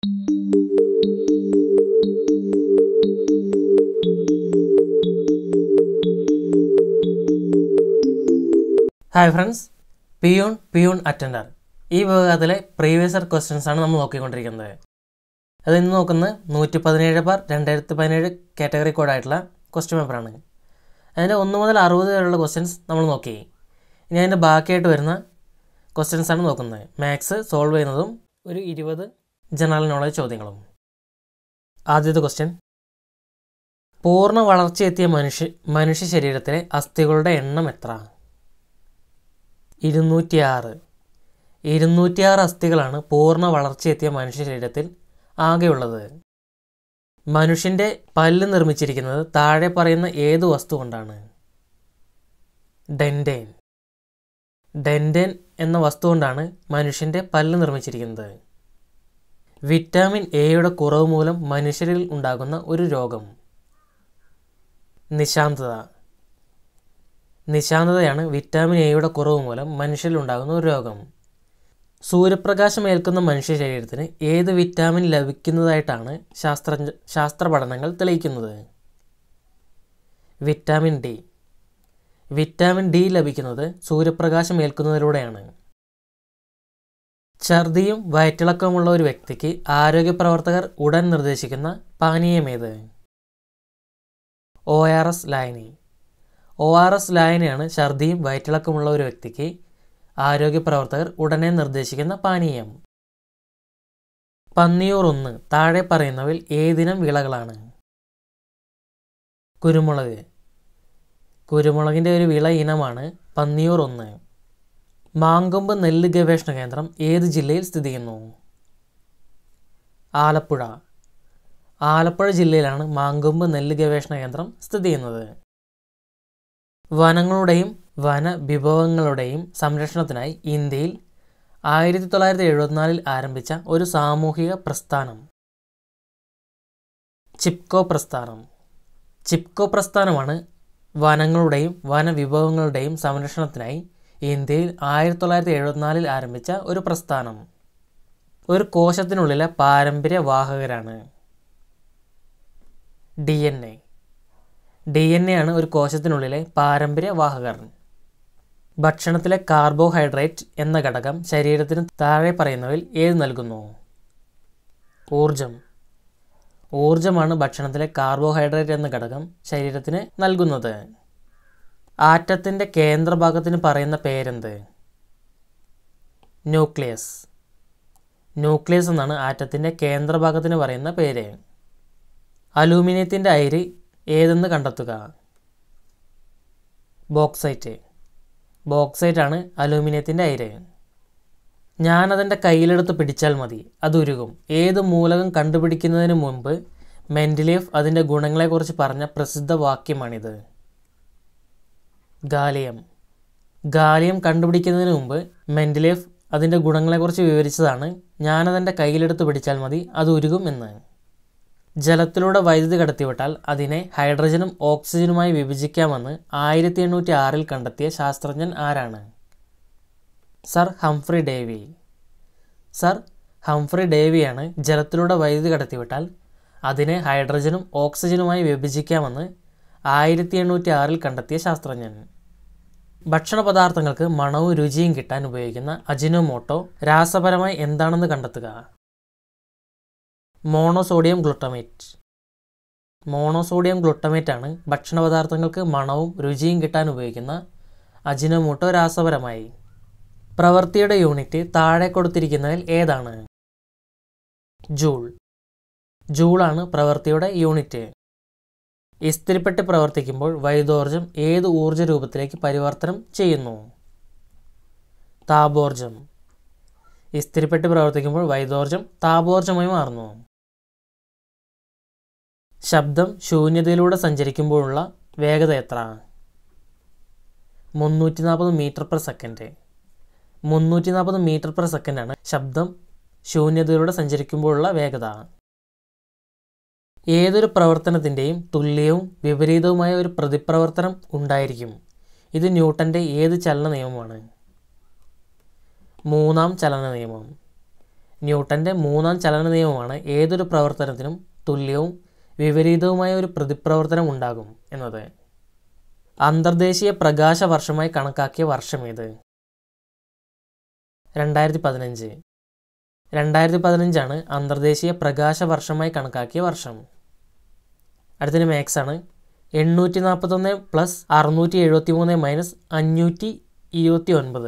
Hi friends peon peon attender ഈ വിഭാഗത്തിലെ previous year questions ആണ് നമ്മൾ നോക്കിക്കൊണ്ടിരിക്കുന്നത് അത് ഇന്ന് നോക്കുന്നത് നൂറ്റി പതിനേഴ് ബാർ രണ്ടായിരത്തി പതിനേഴ് കാറ്റഗറി കോഡായിട്ടുള്ള ക്വസ്റ്റ്യൻ പേപ്പറാണ് അതിൻ്റെ ഒന്ന് മുതൽ അറുപത് വരെയുള്ള ക്വസ്റ്റ്യൻസ് നമ്മൾ നോക്കി ഇനി അതിൻ്റെ ബാക്കിയായിട്ട് വരുന്ന ക്വസ്റ്റ്യൻസ് ആണ് നോക്കുന്നത് മാത്സ് സോൾവ് ചെയ്യുന്നതും ഒരു ഇരുപത് ജനറൽ നോളജ് ചോദ്യങ്ങളും ആദ്യത്തെ ക്വസ്റ്റ്യൻ പൂർണ്ണ വളർച്ചയെത്തിയ മനുഷ്യ മനുഷ്യ ശരീരത്തിലെ അസ്ഥികളുടെ എണ്ണം എത്ര ഇരുന്നൂറ്റിയാറ് ഇരുന്നൂറ്റിയാറ് അസ്ഥികളാണ് പൂർണ്ണ വളർച്ചയെത്തിയ മനുഷ്യ ശരീരത്തിൽ ആകെയുള്ളത് മനുഷ്യൻ്റെ പല്ല് നിർമ്മിച്ചിരിക്കുന്നത് താഴെ പറയുന്ന ഏത് വസ്തു കൊണ്ടാണ് ഡെൻഡേൻ ഡെൻഡേൻ എന്ന വസ്തു കൊണ്ടാണ് മനുഷ്യൻ്റെ പല്ല് നിർമ്മിച്ചിരിക്കുന്നത് വിറ്റാമിൻ എയുടെ കുറവ് മൂലം മനുഷ്യരിൽ ഉണ്ടാകുന്ന ഒരു രോഗം നിശാന്തത നിശാന്തതയാണ് വിറ്റാമിൻ എയുടെ കുറവ് മൂലം മനുഷ്യരിൽ ഉണ്ടാകുന്ന ഒരു രോഗം സൂര്യപ്രകാശം ഏൽക്കുന്ന മനുഷ്യ ശരീരത്തിന് ഏത് വിറ്റാമിൻ ലഭിക്കുന്നതായിട്ടാണ് ശാസ്ത്ര ശാസ്ത്ര പഠനങ്ങൾ തെളിയിക്കുന്നത് വിറ്റാമിൻ ഡി വിറ്റാമിൻ ഡി ലഭിക്കുന്നത് സൂര്യപ്രകാശം ഏൽക്കുന്നതിലൂടെയാണ് ഛർദിയും വയറ്റിളക്കമുള്ള ഒരു വ്യക്തിക്ക് ആരോഗ്യ പ്രവർത്തകർ ഉടൻ നിർദ്ദേശിക്കുന്ന പാനീയമേത് ഒ ആർ എസ് ലായനി ഒ ആർ എസ് ലായനിയാണ് ഛർദിയും വയറ്റിളക്കമുള്ള ഒരു വ്യക്തിക്ക് ആരോഗ്യ പ്രവർത്തകർ ഉടനെ നിർദ്ദേശിക്കുന്ന പാനീയം പന്നിയൂർ ഒന്ന് താഴെ പറയുന്നവയിൽ ഏതിനം വിളകളാണ് കുരുമുളക് കുരുമുളകിൻ്റെ ഒരു വിള ഇനമാണ് പന്നിയൂർ ഒന്ന് മാങ്കൊമ്പ് നെല്ല് ഗവേഷണ കേന്ദ്രം ഏത് ജില്ലയിൽ സ്ഥിതി ചെയ്യുന്നു ആലപ്പുഴ ആലപ്പുഴ ജില്ലയിലാണ് മാങ്കൊമ്പ് നെല്ല് ഗവേഷണ കേന്ദ്രം സ്ഥിതി ചെയ്യുന്നത് വനങ്ങളുടെയും വനവിഭവങ്ങളുടെയും സംരക്ഷണത്തിനായി ഇന്ത്യയിൽ ആയിരത്തി തൊള്ളായിരത്തി എഴുപത്തിനാലിൽ ആരംഭിച്ച ഒരു സാമൂഹിക പ്രസ്ഥാനം ചിപ്കോ പ്രസ്ഥാനം ചിപ്കോ പ്രസ്ഥാനമാണ് വനങ്ങളുടെയും വനവിഭവങ്ങളുടെയും സംരക്ഷണത്തിനായി ഇന്ത്യയിൽ ആയിരത്തി തൊള്ളായിരത്തി എഴുപത്തിനാലിൽ ആരംഭിച്ച ഒരു പ്രസ്ഥാനം ഒരു കോശത്തിനുള്ളിലെ പാരമ്പര്യ വാഹകരാണ് D N A D N A ആണ് ഒരു കോശത്തിനുള്ളിലെ പാരമ്പര്യ വാഹകർ ഭക്ഷണത്തിലെ കാർബോഹൈഡ്രേറ്റ് എന്ന ഘടകം ശരീരത്തിന് താഴെ പറയുന്നവയിൽ ഏത് നൽകുന്നു ഊർജം ഊർജമാണ് ഭക്ഷണത്തിലെ കാർബോഹൈഡ്രേറ്റ് എന്ന ഘടകം ശരീരത്തിന് നൽകുന്നത് ആറ്റത്തിൻ്റെ കേന്ദ്രഭാഗത്തിന് പറയുന്ന പേരെന്ത് ന്യൂക്ലിയസ് ന്യൂക്ലിയസ് എന്നാണ് ആറ്റത്തിൻ്റെ കേന്ദ്രഭാഗത്തിന് പറയുന്ന പേര് അലൂമിനിയത്തിൻ്റെ അയിര് ഏതെന്ന് കണ്ടെത്തുക ബോക്സൈറ്റ് ബോക്സൈറ്റ് ആണ് അലൂമിനിയത്തിൻ്റെ അയിര് ഞാനതെൻ്റെ കയ്യിലെടുത്ത് പിടിച്ചാൽ മതി അത് ഉരുകും ഏത് മൂലകം കണ്ടുപിടിക്കുന്നതിന് മുമ്പ് മെൻഡിലേഫ് അതിൻ്റെ ഗുണങ്ങളെക്കുറിച്ച് പറഞ്ഞ പ്രസിദ്ധ വാക്യമാണിത് ഗാലിയം ഗാലിയം കണ്ടുപിടിക്കുന്നതിന് മുമ്പ് മെൻഡിലേഫ് അതിൻ്റെ ഗുണങ്ങളെക്കുറിച്ച് വിവരിച്ചതാണ് ഞാനതെൻ്റെ കയ്യിലെടുത്ത് പിടിച്ചാൽ മതി അത് ഉരുകും എന്ന് ജലത്തിലൂടെ വൈദ്യുതി കടത്തിവിട്ടാൽ അതിനെ ഹൈഡ്രജനും ഓക്സിജനുമായി വിഭജിക്കാമെന്ന് ആയിരത്തി എണ്ണൂറ്റി ആറിൽ കണ്ടെത്തിയ ശാസ്ത്രജ്ഞൻ ആരാണ് sir Humphry Davy sir Humphry ഡേവിയാണ് ജലത്തിലൂടെ വൈദ്യുതി കടത്തിവിട്ടാൽ അതിനെ ഹൈഡ്രജനും ഓക്സിജനുമായി വിഭജിക്കാമെന്ന് ആയിരത്തി എണ്ണൂറ്റി ആറിൽ കണ്ടെത്തിയ ശാസ്ത്രജ്ഞൻ ഭക്ഷണ പദാർത്ഥങ്ങൾക്ക് മണവും രുചിയും കിട്ടാൻ ഉപയോഗിക്കുന്ന അജിനോമോട്ടോ രാസപരമായി എന്താണെന്ന് കണ്ടെത്തുക മോണോസോഡിയം ഗ്ലൂട്ടമേറ്റ് മോണോസോഡിയം ഗ്ലൂട്ടമേറ്റ് ആണ് ഭക്ഷണ പദാർത്ഥങ്ങൾക്ക് മണവും രുചിയും കിട്ടാൻ ഉപയോഗിക്കുന്ന അജിനോമോട്ടോ രാസപരമായി പ്രവൃത്തിയുടെ യൂണിറ്റ് താഴെ കൊടുത്തിരിക്കുന്നതിൽ ഏതാണ് ജൂൾ ജൂളാണ് പ്രവൃത്തിയുടെ യൂണിറ്റ് ഇസ്തിരിപ്പെട്ട് പ്രവർത്തിക്കുമ്പോൾ വൈദ്യോർജം ഏത് ഊർജ രൂപത്തിലേക്ക് പരിവർത്തനം ചെയ്യുന്നു താപോർജം ഇസ്തിരിപ്പെട്ട് പ്രവർത്തിക്കുമ്പോൾ വൈദ്യോർജം താപോർജമായി മാറുന്നു ശബ്ദം ശൂന്യതയിലൂടെ സഞ്ചരിക്കുമ്പോഴുള്ള വേഗത എത്ര മുന്നൂറ്റി നാൽപ്പത് മീറ്റർ പെർ സെക്കൻഡ് മുന്നൂറ്റി നാൽപ്പത് മീറ്റർ പെർ സെക്കൻഡാണ് ശബ്ദം ശൂന്യതയിലൂടെ സഞ്ചരിക്കുമ്പോഴുള്ള വേഗത ഏതൊരു പ്രവർത്തനത്തിൻ്റെയും തുല്യവും വിപരീതവുമായ ഒരു പ്രതിപ്രവർത്തനം ഉണ്ടായിരിക്കും ഇത് ന്യൂട്ടൻ്റെ ഏത് ചലന നിയമമാണ് മൂന്നാം ചലന നിയമം ന്യൂട്ടൻ്റെ മൂന്നാം ചലന നിയമമാണ് ഏതൊരു പ്രവർത്തനത്തിനും തുല്യവും വിപരീതവുമായ ഒരു പ്രതിപ്രവർത്തനം ഉണ്ടാകും എന്നത് അന്തർദേശീയ പ്രകാശ വർഷമായി കണക്കാക്കിയ വർഷം ഏത് രണ്ടായിരത്തി പതിനഞ്ച് രണ്ടായിരത്തി പതിനഞ്ചാണ് അന്തർദേശീയ പ്രകാശ വർഷമായി കണക്കാക്കിയ വർഷം അടുത്തതിന് മാത്സ് ആണ് എണ്ണൂറ്റി നാൽപ്പത്തൊന്ന് പ്ലസ് അറുന്നൂറ്റി എഴുപത്തി മൂന്ന് മൈനസ് അഞ്ഞൂറ്റി ഇരുപത്തി ഒൻപത്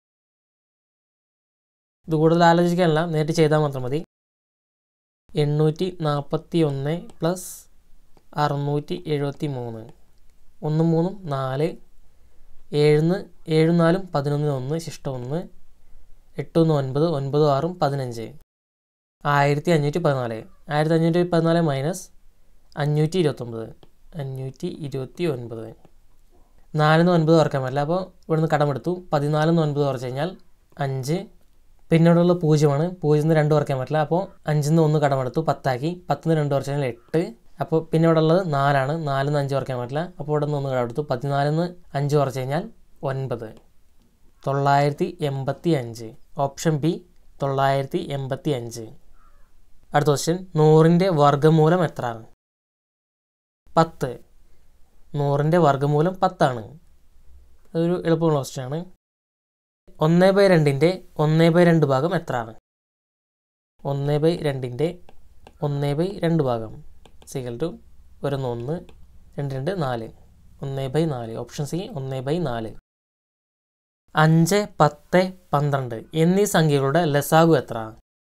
ഇത് കൂടുതൽ ആലോചിക്കാനല്ല നേരിട്ട് ചെയ്താൽ മാത്രം മതി എണ്ണൂറ്റി നാൽപ്പത്തി ഒന്ന് പ്ലസ് അറുന്നൂറ്റി എഴുപത്തി മൂന്ന് ഒന്നും മൂന്നും നാല് ഏഴുന്ന് ഏഴും നാലും പതിനൊന്നിന് ഒന്ന് ശിഷ്ടം ഒന്ന് എട്ടൊന്ന് ഒൻപത് ഒൻപത് ആറും പതിനഞ്ച് ആയിരത്തി അഞ്ഞൂറ്റി പതിനാല് ആയിരത്തി അഞ്ഞൂറ്റി പതിനാല് മൈനസ് അഞ്ഞൂറ്റി ഇരുപത്തൊമ്പത് അഞ്ഞൂറ്റി ഇരുപത്തി ഒൻപത് നാലിന്ന് ഒൻപത് കുറയ്ക്കാൻ പറ്റില്ല അപ്പോൾ ഇവിടുന്ന് കടമെടുത്തു പതിനാലിന്ന് ഒൻപത് കുറച്ച് കഴിഞ്ഞാൽ അഞ്ച് പിന്നീടുള്ള പൂജ്യമാണ് പൂജ്യം നിന്ന് രണ്ട് കുറയ്ക്കാൻ പറ്റില്ല അപ്പോൾ അഞ്ചിൽ നിന്ന് ഒന്ന് കടമെടുത്തു പത്താക്കി പത്തിന് രണ്ട് കുറച്ച് കഴിഞ്ഞാൽ എട്ട് അപ്പോൾ പിന്നെ ഇവിടെ ഉള്ളത് നാലാണ് നാലിൽ നിന്ന് അഞ്ച് കുറയ്ക്കാൻ പറ്റില്ല അപ്പോൾ ഇവിടെ നിന്ന് ഒന്ന് കടമെടുത്തു പതിനാലിൽ നിന്ന് അഞ്ച് കുറച്ച് കഴിഞ്ഞാൽ ഒൻപത് തൊള്ളായിരത്തി എൺപത്തി അഞ്ച് ഓപ്ഷൻ ബി തൊള്ളായിരത്തി എൺപത്തി അഞ്ച് അടുത്ത ക്വസ്റ്റ്യൻ നൂറിൻ്റെ വർഗ്ഗമൂലം എത്രയാണ് പത്ത് നൂറിൻ്റെ വർഗ്ഗമൂലം പത്താണ് അതൊരു എളുപ്പമുള്ള ക്വസ്റ്റ്യൻ ആണ് ഒന്ന് ബൈ രണ്ടിൻ്റെ ഒന്ന് ബൈ രണ്ട് ഭാഗം എത്രയാണ് ഒന്ന് ബൈ രണ്ടിൻ്റെ ഒന്ന് ബൈ രണ്ട് ഭാഗം സിഗൽ ടു വരുന്ന ഒന്ന് രണ്ട് രണ്ട് നാല് ഒന്ന് ബൈ നാല് ഓപ്ഷൻ സി ഒന്ന് ബൈ നാല് അഞ്ച് പത്ത് പന്ത്രണ്ട് എന്നീ സംഖ്യകളുടെ ലസാഗു എത്ര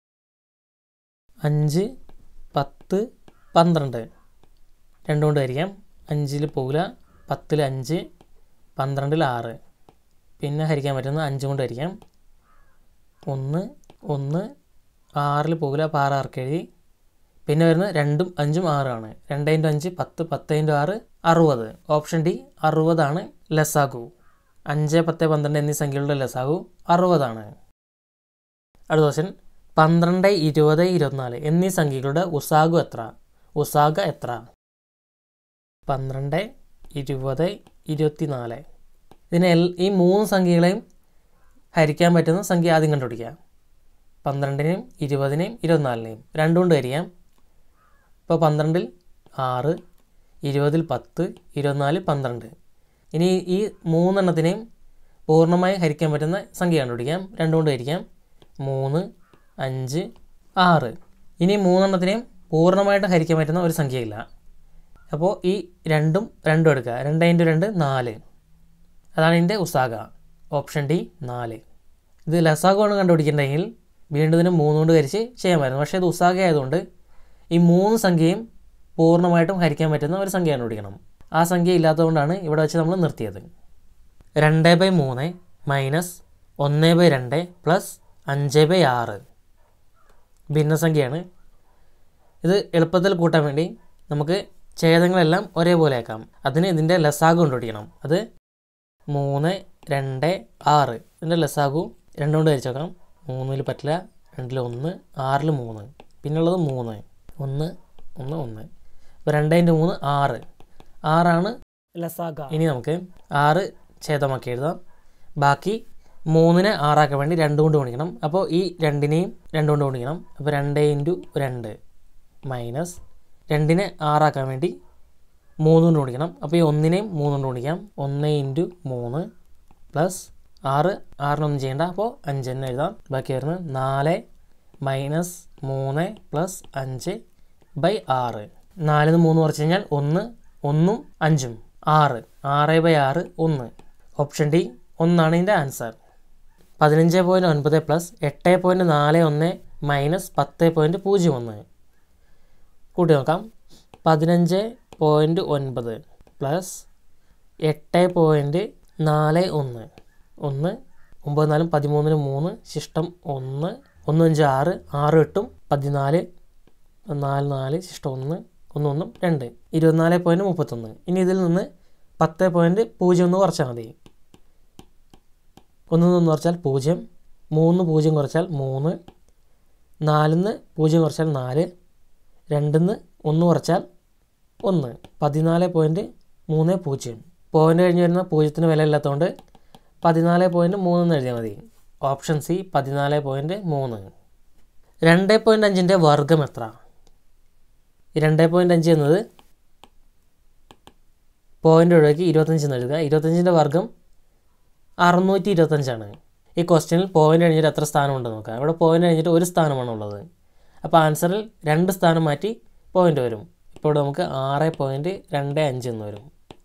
അഞ്ച് പത്ത് പന്ത്രണ്ട് രണ്ടുകൊണ്ട് ഹരിക്കാം അഞ്ചിൽ പോകില്ല പത്തിൽ അഞ്ച് പന്ത്രണ്ടിൽ ആറ് പിന്നെ ഹരിക്കാൻ പറ്റുന്ന അഞ്ച് കൊണ്ട് ഹരിക്കാം ഒന്ന് ഒന്ന് ആറിൽ പോകില്ല അപ്പോൾ ആറ് ആർക്ക് എഴുതി പിന്നെ വരുന്ന രണ്ടും അഞ്ചും ആറാണ് രണ്ട് ഇൻറ്റു അഞ്ച് പത്ത് പത്ത് ഇൻറ്റു ആറ് അറുപത് ഓപ്ഷൻ ഡി അറുപതാണ് ലസാഗു അഞ്ച് പത്ത് പന്ത്രണ്ട് എന്നീ സംഖ്യകളുടെ ലസാഗു അറുപതാണ് അടുത്ത ക്വസ്റ്റ്യൻ പന്ത്രണ്ട് ഇരുപത് ഇരുപത്തിനാല് എന്നീ സംഖ്യകളുടെ ഉസാഗു എത്ര ഉസാഗ എത്ര പന്ത്രണ്ട് ഇരുപത് ഇരുപത്തിനാല് ഇതിനെ എൽ ഈ മൂന്ന് സംഖ്യകളെയും ഹരിക്കാൻ പറ്റുന്ന സംഖ്യ ആദ്യം കണ്ടുപിടിക്കുക പന്ത്രണ്ടിനെയും ഇരുപതിനെയും ഇരുപത്തിനാലിനെയും രണ്ടും കൊണ്ട് ഹരിക്കാം ഇപ്പോൾ പന്ത്രണ്ടിൽ ആറ് ഇരുപതിൽ പത്ത് ഇരുപത്തിനാലിൽ പന്ത്രണ്ട് ഇനി ഈ മൂന്നെണ്ണത്തിനെയും പൂർണ്ണമായി ഹരിക്കാൻ പറ്റുന്ന സംഖ്യ കണ്ടുപിടിക്കാം രണ്ടും കൊണ്ട് ഹരിക്കാം മൂന്ന് അഞ്ച് ആറ് ഇനി മൂന്നെണ്ണത്തിനെയും പൂർണ്ണമായിട്ട് ഹരിക്കാൻ പറ്റുന്ന ഒരു സംഖ്യയില്ല അപ്പോൾ ഈ രണ്ടും രണ്ടും എടുക്കുക രണ്ട് ഇൻറ്റു രണ്ട് നാല് അതാണ് ഇതിൻ്റെ ഉസാഗ ഓപ്ഷൻ ഡി നാല് ഇത് ലസാഗമാണ് കണ്ടുപിടിക്കേണ്ടതെങ്കിൽ വീണ്ടും ഇതിന് മൂന്ന് കൊണ്ട് ഹരിച്ച് ചെയ്യാമായിരുന്നു പക്ഷേ ഇത് ഉസാഗ ആയതുകൊണ്ട് ഈ മൂന്ന് സംഖ്യയും പൂർണ്ണമായിട്ടും ഹരിക്കാൻ പറ്റുന്ന ഒരു സംഖ്യ കണ്ടുപിടിക്കണം ആ സംഖ്യ ഇല്ലാത്തതുകൊണ്ടാണ് ഇവിടെ വെച്ച് നമ്മൾ നിർത്തിയത് രണ്ട് ബൈ മൂന്ന് മൈനസ് ഒന്ന് ബൈ രണ്ട് പ്ലസ് അഞ്ച് ബൈ ആറ് ഭിന്നസംഖ്യയാണ് ഇത് എളുപ്പത്തിൽ കൂട്ടാൻ വേണ്ടി നമുക്ക് ഛേദങ്ങളെല്ലാം ഒരേപോലെ ആക്കാം അതിന് ഇതിൻ്റെ ലസാഗു കണ്ടുപിടിക്കണം അത് മൂന്ന് രണ്ട് ആറ് ഇതിൻ്റെ ലസാഗു രണ്ടും കൊണ്ട് ഹരിച്ച് നോക്കാം മൂന്നിൽ പറ്റില്ല രണ്ടിൽ ഒന്ന് ആറിൽ മൂന്ന് പിന്നുള്ളത് മൂന്ന് ഒന്ന് ഒന്ന് ഒന്ന് ഇപ്പോൾ രണ്ട് ഇൻറ്റു മൂന്ന് ആറ് ആറാണ് ലസാഗ ഇനി നമുക്ക് ആറ് ഛേദമാക്കി എഴുതാം ബാക്കി മൂന്നിനെ ആറാക്കാൻ വേണ്ടി രണ്ട് കൊണ്ട് ഗുണിക്കണം അപ്പോൾ ഈ രണ്ടിനെയും രണ്ട് കൊണ്ട് ഗുണിക്കണം അപ്പോൾ രണ്ട് ഇൻറ്റു രണ്ട് മൈനസ് രണ്ടിനെ ആറാക്കാൻ വേണ്ടി മൂന്ന് കൊണ്ട് ഗുണിക്കണം അപ്പോൾ ഈ ഒന്നിനെയും മൂന്ന് കൊണ്ട് ഗുണിക്കാം ഒന്ന് ഇൻറ്റു മൂന്ന് പ്ലസ് ആറ് ആറിനൊന്നും ചെയ്യേണ്ട അപ്പോൾ അഞ്ച് തന്നെ എഴുതാം ബാക്കി വരുന്നത് നാല് മൈനസ് മൂന്ന് പ്ലസ് അഞ്ച് ബൈ ആറ് നാലിൽ നിന്ന് മൂന്ന് കുറച്ച് കഴിഞ്ഞാൽ ഒന്ന് ഒന്നും അഞ്ചും ആറ് ആറ് ബൈ ആറ് ഒന്ന് ഓപ്ഷൻ ഡി ഒന്നാണ് ഇതിൻ്റെ ആൻസർ പതിനഞ്ച് പോയിൻറ്റ് ഒൻപത് പ്ലസ് എട്ട് പോയിൻറ്റ് നാല് ഒന്ന് മൈനസ് പത്ത് പോയിൻറ്റ് പൂജ്യം ഒന്ന് കൂട്ടി നോക്കാം പതിനഞ്ച് പോയിൻറ്റ് ഒൻപത് പ്ലസ് എട്ട് പോയിൻറ്റ് നാല് ഒന്ന് ഒന്ന് ഒമ്പത് നാലും പതിമൂന്നിന് മൂന്ന് ശിഷ്ടം ഒന്ന് ഒന്ന് അഞ്ച് ആറ് ആറ് എട്ടും പതിനാല് നാല് നാല് ശിഷ്ടം ഒന്ന് ഒന്ന് ഒന്നും രണ്ട് ഇരുപത്തിനാല് പോയിൻറ്റ് മുപ്പത്തൊന്ന് ഇനി ഇതിൽ നിന്ന് പത്ത് പോയിൻറ്റ് പൂജ്യം ഒന്ന് കുറച്ചാൽ മതി ഒന്നിൽ നിന്ന് കുറച്ചാൽ പൂജ്യം മൂന്ന് പൂജ്യം കുറച്ചാൽ മൂന്ന് നാലിന്ന് പൂജ്യം കുറച്ചാൽ നാല് രണ്ടിന്ന് ഒന്ന് കുറച്ചാൽ ഒന്ന് പതിനാല് പോയിൻറ്റ് മൂന്ന് പൂജ്യം പോയിൻ്റ് കഴിഞ്ഞ് വരുന്ന പൂജ്യത്തിന് വില ഇല്ലാത്തതുകൊണ്ട് പതിനാല് പോയിൻറ്റ് മൂന്ന് എന്ന് എഴുതിയാൽ മതി ഓപ്ഷൻ സി പതിനാല് പോയിൻറ്റ് മൂന്ന് രണ്ട് പോയിൻ്റ് അഞ്ചിൻ്റെ വർഗം എത്ര രണ്ട് പോയിൻ്റ് അഞ്ച് എന്നത് പോയിൻ്റ് ഒഴിവാക്കി ഇരുപത്തഞ്ച് എന്ന് എഴുതുക ഇരുപത്തഞ്ചിൻ്റെ വർഗം അറുന്നൂറ്റി ഇരുപത്തഞ്ചാണ് ഈ ക്വസ്റ്റ്യനിൽ പോയിൻ്റ് കഴിഞ്ഞിട്ട് എത്ര സ്ഥാനമുണ്ടെന്ന് നോക്കാം ഇവിടെ പോയിൻ്റ് കഴിഞ്ഞിട്ട് ഒരു സ്ഥാനമാണ് ഉള്ളത് അപ്പോൾ ആൻസറിൽ രണ്ട് സ്ഥാനം മാറ്റി പോയിൻ്റ് വരും ഇപ്പോൾ ഇവിടെ നമുക്ക് ആറ് പോയിൻറ്റ് രണ്ട് അഞ്ച് എന്ന് വരും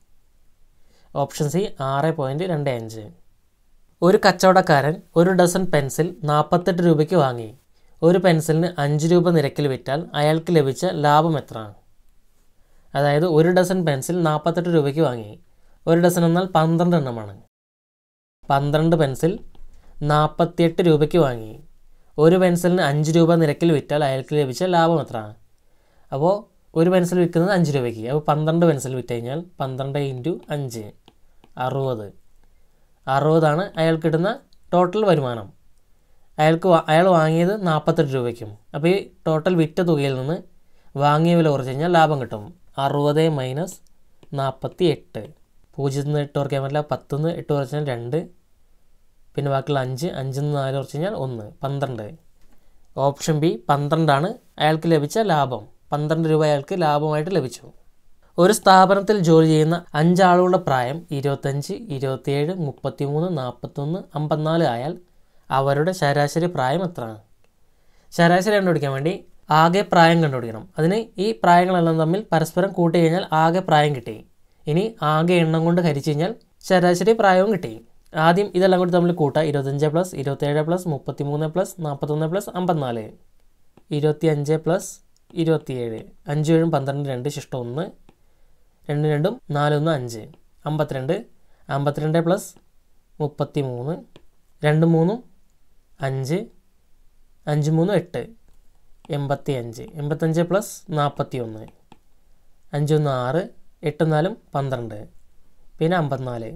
ഓപ്ഷൻ സി ആറ് പോയിൻറ്റ് രണ്ട് അഞ്ച് ഒരു കച്ചവടക്കാരൻ ഒരു ഡസൻ പെൻസിൽ നാൽപ്പത്തെട്ട് രൂപയ്ക്ക് വാങ്ങി ഒരു പെൻസിലിന് അഞ്ച് രൂപ നിരക്കിൽ വിറ്റാൽ അയാൾക്ക് ലഭിച്ച ലാഭം എത്ര അതായത് ഒരു ഡസൻ പെൻസിൽ നാൽപ്പത്തെട്ട് രൂപയ്ക്ക് വാങ്ങി ഒരു ഡസൻ എന്നാൽ പന്ത്രണ്ട് എണ്ണമാണ് പന്ത്രണ്ട് പെൻസിൽ നാൽപ്പത്തിയെട്ട് രൂപയ്ക്ക് വാങ്ങി ഒരു പെൻസിലിന് അഞ്ച് രൂപ നിരക്കിൽ വിറ്റാൽ അയാൾക്ക് ലഭിച്ച ലാഭം എത്ര അപ്പോൾ ഒരു പെൻസിൽ വിൽക്കുന്നത് അഞ്ച് രൂപയ്ക്ക് അപ്പോൾ പന്ത്രണ്ട് പെൻസിൽ വിറ്റ് കഴിഞ്ഞാൽ പന്ത്രണ്ട് ഇൻറ്റു അഞ്ച് അറുപത് അറുപതാണ് അയാൾക്ക് കിട്ടുന്ന ടോട്ടൽ വരുമാനം അയാൾക്ക് വാ- അയാൾ വാങ്ങിയത് നാൽപ്പത്തെട്ട് രൂപയ്ക്കും അപ്പോൾ ഈ ടോട്ടൽ വിറ്റ തുകയിൽ നിന്ന് വാങ്ങിയ വില കുറച്ച് കഴിഞ്ഞാൽ ലാഭം കിട്ടും അറുപത് മൈനസ് നാൽപ്പത്തി എട്ട് പൂജ്യത്തിൽ നിന്ന് എട്ട് കുറയ്ക്കാൻ പറ്റില്ല പത്തിൽ നിന്ന് എട്ട് കുറച്ച് കഴിഞ്ഞാൽ രണ്ട് പിന്നെ ബാക്കിയുള്ള അഞ്ച് അഞ്ചിൽ നിന്ന് നാല് കുറച്ച് കഴിഞ്ഞാൽ ഒന്ന് പന്ത്രണ്ട് ഓപ്ഷൻ ബി പന്ത്രണ്ടാണ് അയാൾക്ക് ലഭിച്ച ലാഭം പന്ത്രണ്ട് രൂപ അയാൾക്ക് ലാഭമായിട്ട് ലഭിച്ചു ഒരു സ്ഥാപനത്തിൽ ജോലി ചെയ്യുന്ന അഞ്ചാളുകളുടെ പ്രായം ഇരുപത്തഞ്ച് ഇരുപത്തിയേഴ് മുപ്പത്തിമൂന്ന് നാൽപ്പത്തൊന്ന് അമ്പത്തിനാല് ആയാൽ അവരുടെ ശരാശരി പ്രായം എത്രയാണ് ശരാശരി കണ്ടുപിടിക്കാൻ വേണ്ടി ആകെ പ്രായം കണ്ടുപിടിക്കണം അതിന് ഈ പ്രായങ്ങളെല്ലാം തമ്മിൽ പരസ്പരം കൂട്ടി കഴിഞ്ഞാൽ ആകെ പ്രായം കിട്ടി ഇനി ആകെ എണ്ണം കൊണ്ട് ഹരിച്ചു കഴിഞ്ഞാൽ ശരാശരി പ്രായവും കിട്ടി ആദ്യം ഇതെല്ലാം കൂടി തമ്മിൽ കൂട്ടുക ഇരുപത്തഞ്ച് പ്ലസ് ഇരുപത്തേഴ് പ്ലസ് മുപ്പത്തിമൂന്ന് പ്ലസ് നാൽപ്പത്തൊന്ന് പ്ലസ് അമ്പത്തിനാല് ഇരുപത്തി അഞ്ച് പ്ലസ് ഇരുപത്തിയേഴ് അഞ്ച് ഏഴും പന്ത്രണ്ട് രണ്ട് ശിഷ്ടം ഒന്ന് രണ്ട് രണ്ടും നാലൊന്ന് അഞ്ച് അമ്പത്തിരണ്ട് അമ്പത്തിരണ്ട് പ്ലസ് മുപ്പത്തി മൂന്ന് രണ്ട് മൂന്നും അഞ്ച് അഞ്ച് മൂന്ന് എട്ട് എൺപത്തി അഞ്ച് എൺപത്തഞ്ച് പ്ലസ് നാൽപ്പത്തി ഒന്ന് അഞ്ചൊന്ന് ആറ് എട്ട് നാലും പന്ത്രണ്ട് പിന്നെ അമ്പത്തിനാല്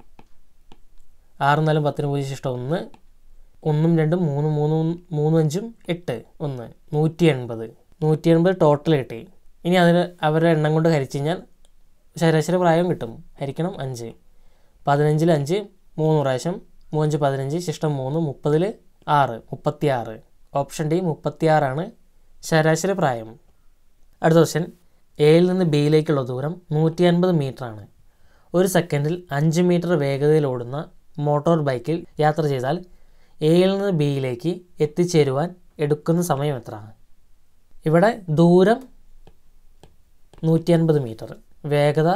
ആറ് നാലും പത്തിന് പൂജ്യം ശിഷ്ടം ഒന്ന് ഒന്നും രണ്ടും മൂന്നും മൂന്നും മൂന്നും അഞ്ചും എട്ട് ഒന്ന് നൂറ്റി എൺപത് നൂറ്റി എൺപത് ടോട്ടൽ കിട്ടി ഇനി അതിന് അവരുടെ എണ്ണം കൊണ്ട് ഹരിച്ചു കഴിഞ്ഞാൽ ശരാശരി പ്രായം കിട്ടും ഹരിക്കണം അഞ്ച് പതിനഞ്ചിൽ അഞ്ച് മൂന്ന് പ്രാവശ്യം മൂവഞ്ച് പതിനഞ്ച് ശിഷ്ടം മൂന്ന് മുപ്പതിൽ ആറ് മുപ്പത്തി ആറ് ഓപ്ഷൻ ഡി മുപ്പത്തിയാറാണ് ശരാശരി പ്രായം അടുത്ത ക്വസ്റ്റ്യൻ എയിൽ നിന്ന് ബിയിലേക്കുള്ള ദൂരം നൂറ്റി അൻപത് മീറ്ററാണ് ഒരു സെക്കൻഡിൽ അഞ്ച് മീറ്റർ വേഗതയിൽ ഓടുന്ന മോട്ടോർ ബൈക്കിൽ യാത്ര ചെയ്താൽ എയിൽ നിന്ന് ബിയിലേക്ക് എത്തിച്ചേരുവാൻ എടുക്കുന്ന സമയം എത്ര ഇവിടെ ദൂരം നൂറ്റി അൻപത് മീറ്റർ വേഗത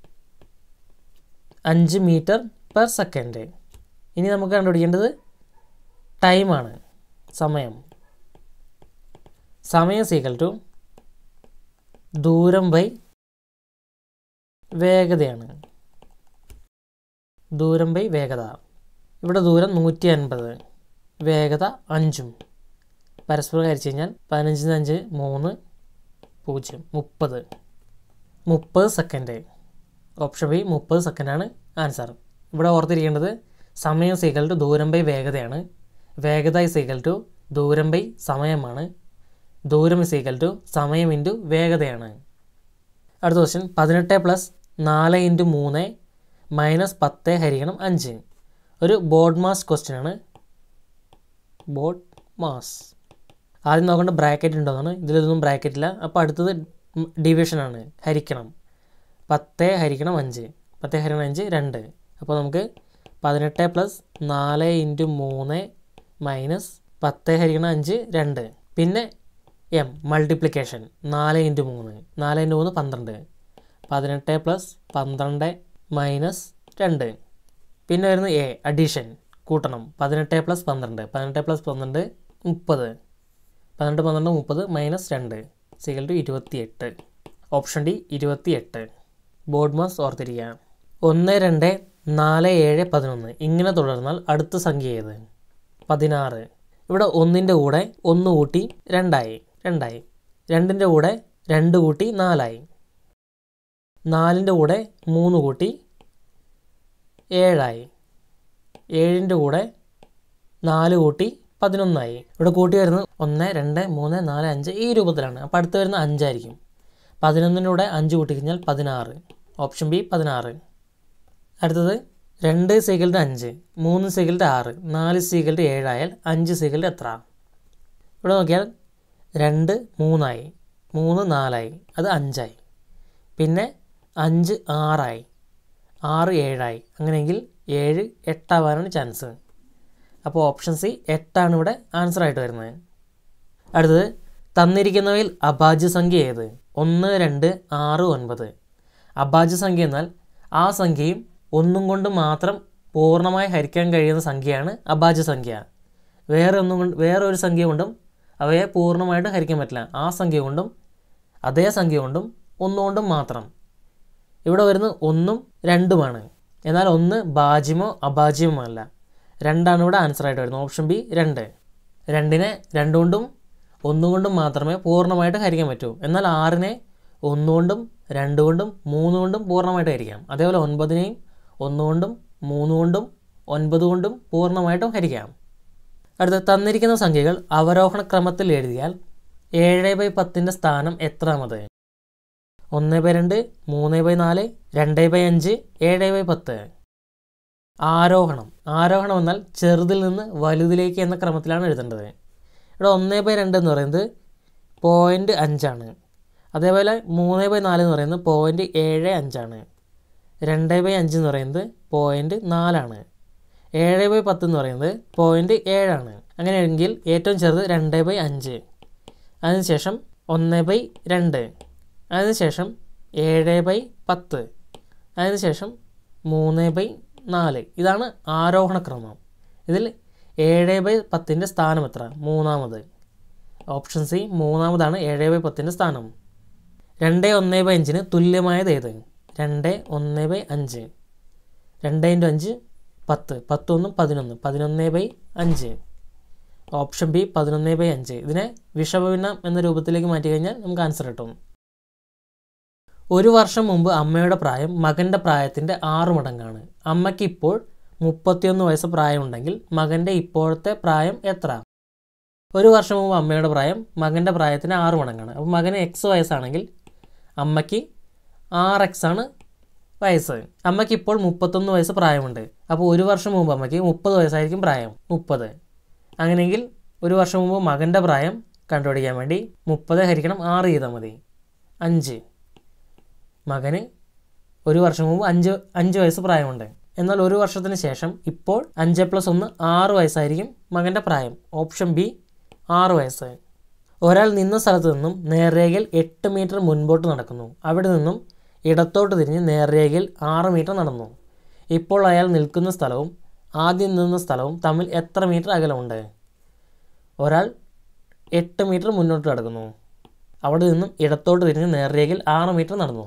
അഞ്ച് മീറ്റർ പെർ സെക്കൻഡ് ഇനി നമുക്ക് കണ്ടുപിടിക്കേണ്ടത് ടൈമാണ് സമയം സമയം സീക്കൽ ടു ദൂരം ബൈ വേഗതയാണ് ദൂരം ബൈ വേഗത ഇവിടെ ദൂരം നൂറ്റി അൻപത് വേഗത അഞ്ചും പരസ്പരം ഹരിച്ചു കഴിഞ്ഞാൽ പതിനഞ്ചിന് അഞ്ച് മൂന്ന് പൂജ്യം മുപ്പത് മുപ്പത് സെക്കൻഡ് ഓപ്ഷൻ ബി മുപ്പത് സെക്കൻഡാണ് ആൻസർ ഇവിടെ ഓർത്തിരിക്കേണ്ടത് സമയം സീക്കൽ ടു ദൂരം ബൈ വേഗതയാണ് വേഗത ഇസ് ഈക്വൽ ടു ദൂരം ബൈ സമയമാണ് ദൂരം ഇസ് ഈക്വൽ ടു സമയം ഇൻറ്റു വേഗതയാണ് അടുത്ത ക്വസ്റ്റ്യൻ പതിനെട്ട് പ്ലസ് നാല് ഇൻറ്റു മൂന്ന് മൈനസ് പത്ത് ഹരിക്കണം അഞ്ച് ഒരു ബോർഡ് മാസ് ക്വസ്റ്റ്യൻ ആണ് ബോർഡ് മാസ് ആദ്യം നോക്കേണ്ട ബ്രാക്കറ്റ് ഉണ്ടോന്നാണ് ഇതിലൊന്നും ബ്രാക്കറ്റ് ഇല്ല അപ്പോൾ അടുത്തത് ഡിവിഷനാണ് ഹരിക്കണം പത്ത് ഹരിക്കണം അഞ്ച് പത്ത് ഹരിക്കണം അഞ്ച് രണ്ട് അപ്പോൾ നമുക്ക് പതിനെട്ട് പ്ലസ് നാല് ഇൻറ്റു മൂന്ന് മൈനസ് പത്ത് ഹരിക്കണം അഞ്ച് രണ്ട് പിന്നെ എം മൾട്ടിപ്ലിക്കേഷൻ നാല് ഇൻറ്റു മൂന്ന് നാല് ഇൻറ്റു മൂന്ന് പന്ത്രണ്ട് പതിനെട്ട് പ്ലസ് പന്ത്രണ്ട് മൈനസ് രണ്ട് പിന്നെ വരുന്ന എ അഡീഷൻ കൂട്ടണം പതിനെട്ട് പ്ലസ് പന്ത്രണ്ട് പതിനെട്ട് പ്ലസ് പന്ത്രണ്ട് മുപ്പത് പന്ത്രണ്ട് പന്ത്രണ്ട് മുപ്പത് മൈനസ് രണ്ട് സിഗൽ ടു ഇരുപത്തിയെട്ട് ഓപ്ഷൻ ഡി ഇരുപത്തിയെട്ട് ബോർഡ് മാസ് ഓർത്തിരിക്കുക ഒന്ന് രണ്ട് നാല് ഏഴ് പതിനൊന്ന് ഇങ്ങനെ തുടർന്നാൽ അടുത്ത സംഖ്യ ഏത് പതിനാറ് ഇവിടെ ഒന്നിൻ്റെ കൂടെ ഒന്ന് കൂട്ടി രണ്ടായി രണ്ടായി രണ്ടിൻ്റെ കൂടെ രണ്ട് കൂട്ടി നാലായി നാലിൻ്റെ കൂടെ മൂന്ന് കൂട്ടി ഏഴായി ഏഴിൻ്റെ കൂടെ നാല് കൂട്ടി പതിനൊന്നായി ഇവിടെ കൂട്ടി വരുന്നത് ഒന്ന് രണ്ട് മൂന്ന് നാല് അഞ്ച് ഈ രൂപത്തിലാണ് അപ്പോൾ അടുത്ത് വരുന്ന അഞ്ചായിരിക്കും പതിനൊന്നിൻ്റെ കൂടെ അഞ്ച് കൂട്ടി കഴിഞ്ഞാൽ പതിനാറ് ഓപ്ഷൻ ബി പതിനാറ് അടുത്തത് രണ്ട് സീകളുടെ അഞ്ച് മൂന്ന് സീകളുടെ ആറ് നാല് സീകളുടെ ഏഴായാൽ അഞ്ച് സീകളുടെ എത്ര ഇവിടെ നോക്കിയാൽ രണ്ട് മൂന്നായി മൂന്ന് നാലായി അത് അഞ്ചായി പിന്നെ അഞ്ച് ആറായി ആറ് ഏഴായി അങ്ങനെയെങ്കിൽ ഏഴ് എട്ടാവാനാണ് ചാൻസ് അപ്പോൾ ഓപ്ഷൻ സി എട്ടാണ് ഇവിടെ ആൻസർ ആയിട്ട് വരുന്നത് അടുത്തത് തന്നിരിക്കുന്നവയിൽ അഭാജ്യ സംഖ്യ ഏത് ഒന്ന് രണ്ട് ആറ് ഒൻപത് അഭാജ്യ സംഖ്യ എന്നാൽ ആ സംഖ്യയും ഒന്നും കൊണ്ട് മാത്രം പൂർണ്ണമായി ഹരിക്കാൻ കഴിയുന്ന സംഖ്യയാണ് അഭാജ്യ സംഖ്യ വേറെ ഒന്നും കൊണ്ട് വേറെ ഒരു സംഖ്യ കൊണ്ടും അവയെ പൂർണ്ണമായിട്ട് ഹരിക്കാൻ പറ്റില്ല ആ സംഖ്യ കൊണ്ടും അതേ സംഖ്യ കൊണ്ടും ഒന്നുകൊണ്ടും മാത്രം ഇവിടെ വരുന്നത് ഒന്നും രണ്ടുമാണ് എന്നാൽ ഒന്ന് ഭാജ്യമോ അഭാജ്യമോ അല്ല രണ്ടാണ് ഇവിടെ ആൻസർ ആയിട്ട് വരുന്നത് ഓപ്ഷൻ ബി രണ്ട് രണ്ടിനെ രണ്ടുകൊണ്ടും ഒന്നുകൊണ്ടും മാത്രമേ പൂർണ്ണമായിട്ട് ഹരിക്കാൻ പറ്റൂ എന്നാൽ ആറിനെ ഒന്നുകൊണ്ടും രണ്ടുകൊണ്ടും മൂന്ന് കൊണ്ടും പൂർണ്ണമായിട്ട് ഹരിക്കാം അതേപോലെ ഒൻപതിനെയും ഒന്നുകൊണ്ടും മൂന്ന് കൊണ്ടും ഒൻപത് കൊണ്ടും പൂർണ്ണമായിട്ടും ഹരിക്കാം അടുത്ത തന്നിരിക്കുന്ന സംഖ്യകൾ അവരോഹണ ക്രമത്തിൽ എഴുതിയാൽ ഏഴ് ബൈ പത്തിൻ്റെ സ്ഥാനം എത്രാമത് ഒന്ന് ബൈ രണ്ട് മൂന്ന് ബൈ നാല് രണ്ട് ബൈ അഞ്ച് ഏഴ് ബൈ പത്ത് ആരോഹണം ആരോഹണം എന്നാൽ ചെറുതിൽ നിന്ന് വലുതിലേക്ക് എന്ന ക്രമത്തിലാണ് എഴുതേണ്ടത് ഇവിടെ ഒന്ന് ബൈ രണ്ട് എന്ന് പറയുന്നത് പോയിൻറ്റ് അഞ്ചാണ് അതേപോലെ മൂന്ന് ബൈ നാല് എന്ന് പറയുന്നത് പോയിൻറ്റ് ഏഴ് അഞ്ചാണ് രണ്ട് ബൈ അഞ്ച് എന്ന് പറയുന്നത് പോയിൻറ്റ് നാലാണ് ഏഴ് ബൈ പത്ത് എന്ന് പറയുന്നത് പോയിൻറ്റ് ഏഴാണ് അങ്ങനെയെങ്കിൽ ഏറ്റവും ചെറുത് രണ്ട് ബൈ അഞ്ച് അതിനുശേഷം ഒന്ന് ബൈ രണ്ട് അതിനുശേഷം ഏഴ് ബൈ പത്ത് അതിനുശേഷം മൂന്ന് ബൈ നാല് ഇതാണ് ആരോഹണ ക്രമം ഇതിൽ ഏഴ് ബൈ പത്തിൻ്റെ സ്ഥാനം എത്ര മൂന്നാമത് ഓപ്ഷൻ സി മൂന്നാമതാണ് ഏഴ് ബൈ പത്തിൻ്റെ സ്ഥാനം രണ്ട് ഒന്ന് ബൈ അഞ്ചിന് തുല്യമായത് ഏത് രണ്ട് ഒന്ന് ബൈ അഞ്ച് രണ്ട് ഇൻറ്റു അഞ്ച് പത്ത് പത്തൊന്നും പതിനൊന്ന് പതിനൊന്ന് ബൈ അഞ്ച് ഓപ്ഷൻ ബി പതിനൊന്ന് ബൈ അഞ്ച് ഇതിനെ വിഷഭിന്നം എന്ന രൂപത്തിലേക്ക് മാറ്റി കഴിഞ്ഞാൽ നമുക്ക് ആൻസർ കിട്ടും ഒരു വർഷം മുമ്പ് അമ്മയുടെ പ്രായം മകൻ്റെ പ്രായത്തിൻ്റെ ആറ് മടങ്ങാണ് അമ്മയ്ക്ക് ഇപ്പോൾ മുപ്പത്തിയൊന്ന് വയസ്സ് പ്രായമുണ്ടെങ്കിൽ മകൻ്റെ ഇപ്പോഴത്തെ പ്രായം എത്ര ഒരു വർഷം മുമ്പ് അമ്മയുടെ പ്രായം മകൻ്റെ പ്രായത്തിന് ആറ് മടങ്ങാണ് അപ്പോൾ മകന് എക്സ് വയസ്സാണെങ്കിൽ അമ്മയ്ക്ക് ആറ് എക്സ് ആണ് വയസ്സ് അമ്മയ്ക്ക് ഇപ്പോൾ മുപ്പത്തൊന്ന് വയസ്സ് പ്രായമുണ്ട് അപ്പോൾ ഒരു വർഷം മുമ്പ് അമ്മയ്ക്ക് മുപ്പത് വയസ്സായിരിക്കും പ്രായം മുപ്പത് അങ്ങനെയെങ്കിൽ ഒരു വർഷം മുമ്പ് മകൻ്റെ പ്രായം കണ്ടുപിടിക്കാൻ വേണ്ടി മുപ്പത് ഹരിക്കണം ആറ് ചെയ്താൽ മതി അഞ്ച് മകന് ഒരു വർഷം മുമ്പ് അഞ്ച് അഞ്ച് വയസ്സ് പ്രായമുണ്ട് എന്നാൽ ഒരു വർഷത്തിന് ശേഷം ഇപ്പോൾ അഞ്ച് പ്ലസ് ഒന്ന് ആറ് വയസ്സായിരിക്കും മകൻ്റെ പ്രായം ഓപ്ഷൻ ബി ആറ് വയസ്സ് ഒരാൾ നിന്ന സ്ഥലത്ത് നിന്നും നേർരേഖയിൽ എട്ട് മീറ്റർ മുൻപോട്ട് നടക്കുന്നു അവിടെ നിന്നും ഇടത്തോട്ട് തിരിഞ്ഞ് നേർരേഖയിൽ ആറ് മീറ്റർ നടന്നു ഇപ്പോൾ അയാൾ നിൽക്കുന്ന സ്ഥലവും ആദ്യം നിന്ന സ്ഥലവും തമ്മിൽ എത്ര മീറ്റർ അകലമുണ്ട് ഒരാൾ എട്ട് മീറ്റർ മുന്നോട്ട് നടക്കുന്നു അവിടെ നിന്നും ഇടത്തോട്ട് തിരിഞ്ഞ് നേർരേഖയിൽ ആറ് മീറ്റർ നടന്നു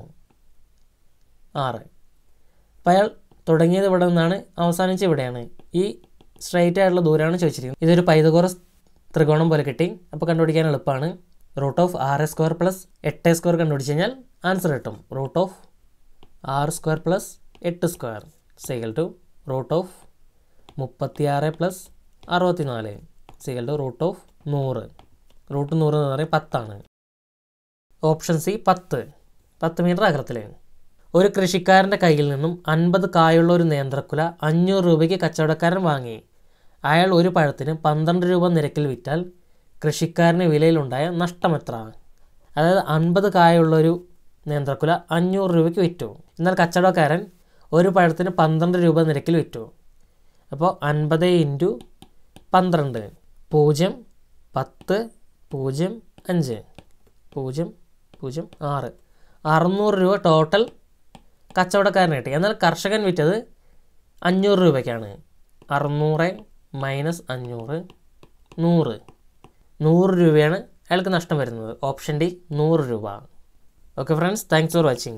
ആറ് അപ്പം അയാൾ തുടങ്ങിയത് ഇവിടെ നിന്നാണ് അവസാനിച്ച് ഇവിടെയാണ് ഈ സ്ട്രൈറ്റ് ആയിട്ടുള്ള ദൂരമാണ് ചോദിച്ചിരിക്കുന്നത് ഇതൊരു പൈതകോറസ് ത്രികോണം പോലെ കിട്ടി അപ്പോൾ കണ്ടുപിടിക്കാൻ എളുപ്പമാണ് റൂട്ട് ഓഫ് ആർ എ സ്ക്വയർ പ്ലസ് എട്ട് സ്ക്വയർ കണ്ടുപിടിച്ച് കഴിഞ്ഞാൽ ആൻസർ കിട്ടും റൂട്ട് ഓഫ് ആറ് സ്ക്വയർ പ്ലസ് എട്ട് square equal to root of മുപ്പത്തിയാറ് പ്ലസ് അറുപത്തിനാല് സീഗൽ ടു റൂട്ട് ഓഫ് നൂറ് റൂട്ട് നൂറ് എന്ന് പറയുന്നത് പത്താണ് ഓപ്ഷൻ സി പത്ത് പത്ത് മീറ്റർ അകലത്തിൽ ഒരു കൃഷിക്കാരൻ്റെ കയ്യിൽ നിന്നും അൻപത് കായുള്ള ഒരു നേന്ത്രക്കുല അഞ്ഞൂറ് രൂപയ്ക്ക് കച്ചവടക്കാരൻ വാങ്ങി അയാൾ ഒരു പഴത്തിന് പന്ത്രണ്ട് രൂപ നിരക്കിൽ വിറ്റാൽ കൃഷിക്കാരന് വിലയിലുണ്ടായ നഷ്ടം എത്ര അതായത് അൻപത് കായുള്ള ഒരു നേന്ത്രക്കുല അഞ്ഞൂറ് രൂപയ്ക്ക് വിറ്റു എന്നാൽ കച്ചവടക്കാരൻ ഒരു പഴത്തിന് പന്ത്രണ്ട് രൂപ നിരക്കിൽ വിറ്റു അപ്പോൾ അൻപത് ഇൻറ്റു പന്ത്രണ്ട് പൂജ്യം പത്ത് പൂജ്യം അഞ്ച് പൂജ്യം പൂജ്യം ആറ് അറുന്നൂറ് രൂപ ടോട്ടൽ കച്ചവടക്കാരന് കിട്ടി എന്നാൽ കർഷകൻ വിറ്റത് അഞ്ഞൂറ് രൂപയ്ക്കാണ് അറുന്നൂറ് മൈനസ് അഞ്ഞൂറ് നൂറ് നൂറ് രൂപയാണ് അയാൾക്ക് നഷ്ടം വരുന്നത് ഓപ്ഷൻ ഡി നൂറ് രൂപ okay friends thanks for watching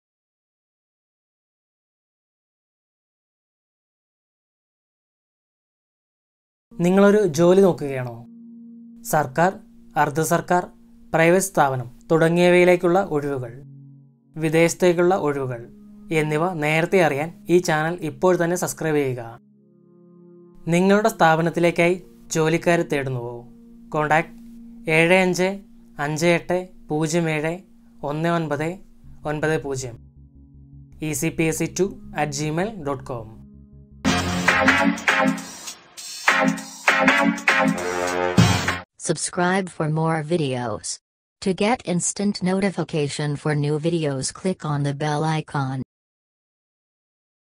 നിങ്ങളൊരു ജോലി നോക്കുകയാണോ സർക്കാർ അർദ്ധ സർക്കാർ പ്രൈവറ്റ് സ്ഥാപനം തുടങ്ങിയവയിലേക്കുള്ള ഒഴിവുകൾ വിദേശത്തേക്കുള്ള ഒഴിവുകൾ എന്നിവ നേരത്തെ അറിയാൻ ഈ ചാനൽ ഇപ്പോൾ തന്നെ സബ്സ്ക്രൈബ് ചെയ്യുക നിങ്ങളുടെ സ്ഥാപനത്തിലേക്കായി ജോലിക്കാരെ തേടുന്നുവോ കോണ്ടാക്ട് ഏഴ് അഞ്ച് അഞ്ച് എട്ട് പൂജ്യം ഏഴ് ഒന്ന് ഒൻപത് ഒൻപത് പൂജ്യം E C P S C two at Gmail dot com Subscribe for more videos. To get instant notification for new videos click on the bell icon.